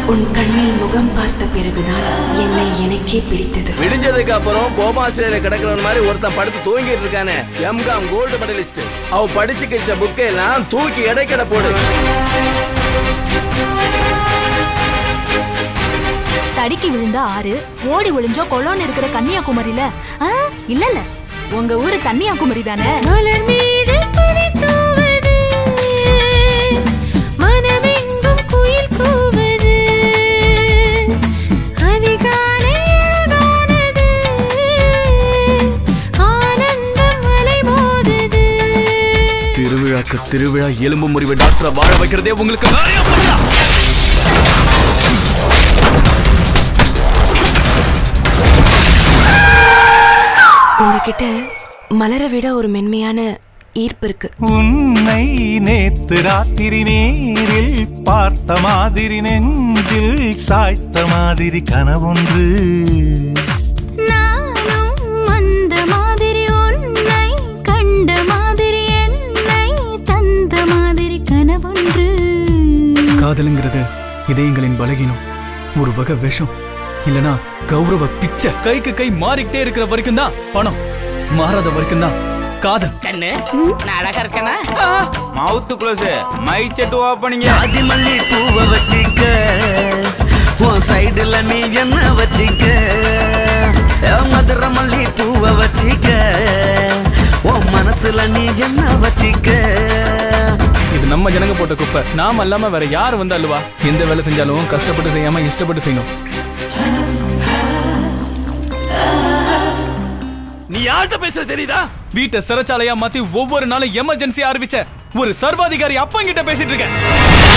உன் கண்ணில் முகம் பார்த்த பிறகுதான் என்னை எனக்கே பிடித்தது விடிஞ்சதுக்கு அப்புறம் கோமாசிரியர் கிடக்கிறவன் மாதிரி ஒருத்தன் படுத்து தூங்கிட்டு இருக்கானே எம்காம் கோல்டு மெடலிஸ்ட் அவ படிச்சு கிழிச்ச புக்கை எல்லாம் தூக்கி இடைக்கட போடு தடிக்கி விழுந்தா ஆறு ஓடி ஒளிஞ்சோ கொலோன்னு இருக்கிற கன்னியாகுமரியில ஆ, இல்ல இல்ல உங்க ஊரு கன்னியாகுமரி தானே மலர் மீது பனி தூவது மனமெங்கும் குயில் கூவது அதிகாலை அழகானது ஆனந்தம் அலை மோதுது திருவிழாக்கு திருவிழா எலும்பு முறிவு டாக்டரை வாழ வைக்கிறதே உங்களுக்கு நிறைய பண்ணா உங்ககிட்ட மலரை விட ஒரு மென்மையான ஈர்ப்பு இருக்கு உன்னை நேத்து ராத்திரி நேரில் பார்த்த மாதிரி நெஞ்சில் சாய்த்த மாதிரி கனவொன்று நானும் அந்த மாதிரி உன்னை கண்ட மாதிரி என்னை தந்த மாதிரி கனவொன்று காதலுங்கிறது இதயங்களின் பலகீனம் ஒரு வகை விஷம் இல்லனா கௌரவ பிச்சை கைக்கு கை மாறிக்கிட்டே இருக்கிற வரைக்கும் தான் பணம் மாறாத வரைக்கும் தான் காதல் கண்ணு நான் அழகா இருக்கேனா மவுத்து க்ளோஸ் மைக் செட் ஓப்பனிங்க ஜாதி மல்லி பூவை வச்சிக்க உன் சைடுல நீ என்ன வச்சிக்க என் மதுரை மல்லி பூவை வச்சிக்க உன் மனசுல நீ என்ன வச்சிக்க இது நம்ம ஜனங்க போட்ட குப்பை நாம இல்லாம வேற யார் வந்தா அல்லவா எந்த வேலை செஞ்சாலும் கஷ்டப்பட்டு செய்யாம இஷ்டப்பட்டு செய்யணும் நீ யார்கிட்ட பேசுற தெரியுதா வீட்டை சிறைச்சாலையா மாத்தி ஒவ்வொரு நாளும் எமர்ஜென்சி அறிவிச்ச ஒரு சர்வாதிகாரி அப்பங்கிட்ட பேசிட்டு இருக்கேன்